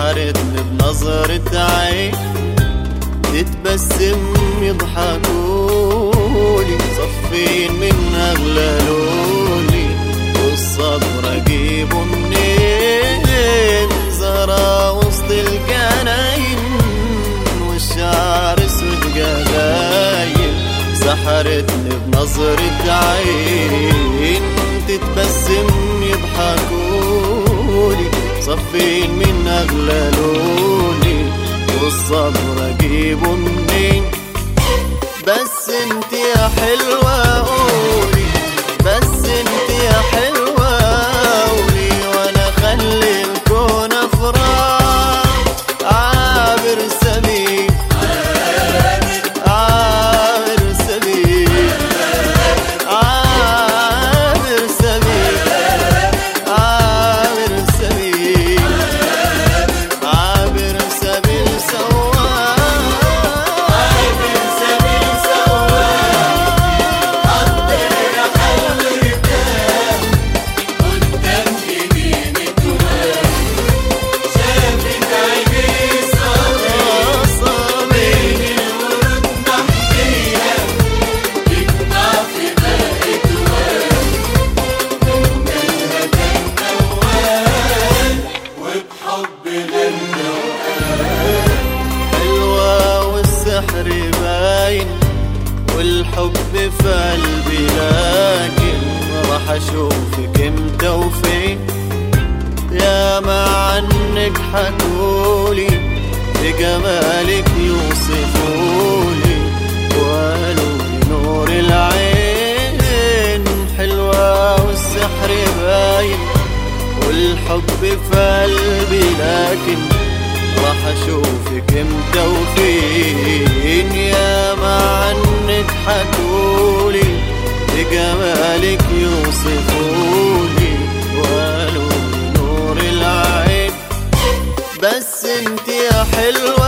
سحرتني بنظرة عين تتبسم يضحكولي صفين من أغلى لولي والصبر أجيبه منين زرع وسط الجناين والشعر اسود جباين سحرتني بنظرة عين تتبسم يضحكولي صفين من أغلى لوني والصبر أجيبه منين بس انت يا حلوة قولي بس انت يا حلوة قولي وانا خلي الكون افراح عابر سبيل عابر سبيل عابر سبيل عابر سبيل عابر سبيل سواق عابر سبيل حلوة والسحر باين والحب في قلبي لكن راح اشوفك امتى وفين يا ما عنك حكولي بجمالك يوصفولي وقالوا لي نور العين حلوة والسحر باين والحب في قلبي لكن راح اشوفك امتى وفين يا ما عنك حكولي بجمالك يوصفولي وقالوا لي نور العين بس انت يا حلوة